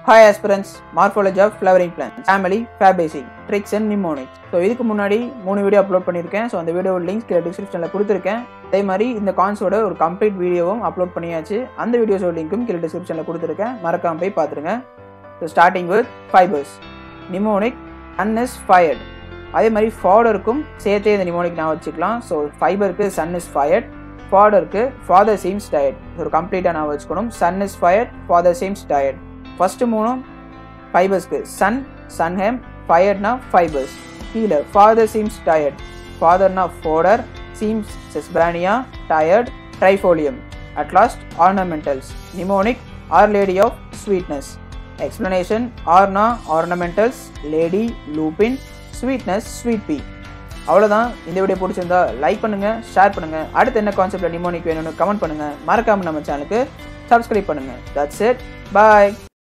hi aspirants morphology of flowering plants family Fabaceae tricks and mnemonics so இதுக்கு முன்னாடி மூணு video upload பண்ணியிருக்கேன் so அந்த வீடியோ லிங்க் கீழே டிஸ்கிரிப்ஷனில் கொடுத்துருக்கேன் அதே மாதிரி இந்த கான்ஸோட ஒரு கம்ப்ளீட் வீடியோவும் அப்லோட் பண்ணியாச்சு அந்த வீடியோஸோட லிங்க்கும் கீழே டிஸ்கிரிப்ஷனில் கொடுத்துருக்கேன் மறக்காம போய் பார்த்துருங்க so starting with fibres mnemonic sun is fired அதே மாதிரி ஃபாடருக்கும் சேர்த்தே இந்த நிமோனிக் நான் வச்சுக்கலாம் ஸோ ஃபைபருக்கு சன் இஸ் ஃபயர்ட் ஃபாடருக்கு ஃபாதர் சீம்ஸ் டயர்ட் ஒரு கம்ப்ளீட்டாக நான் வச்சுக்கணும் sun is fired father seems tired first மூணும் ஃபைபர்ஸ்க்கு சன் சன்ஹேம் ஃபயர்ட்னா ஃபைபர்ஸ் கீழே ஃபாதர் சீம்ஸ் டயர்ட் ஃபாதர்னா fodder seems Sesbania tired Trifolium at last ornamentals mnemonic are lady of sweetness explanation ஆர்னா ornamentals lady lupin sweetness sweet pea அவ்வளோதான் இந்த video பிடிச்சிருந்தா லைக் பண்ணுங்க ஷேர் பண்ணுங்க அடுத்து என்ன கான்செப்ட்ல நிமோனிக் வேணும்னு கமெண்ட் பண்ணுங்க மறக்காம நம்ம சேனலுக்கு சப்ஸ்கிரைப் பண்ணுங்க தட்ஸ் இட் பாய்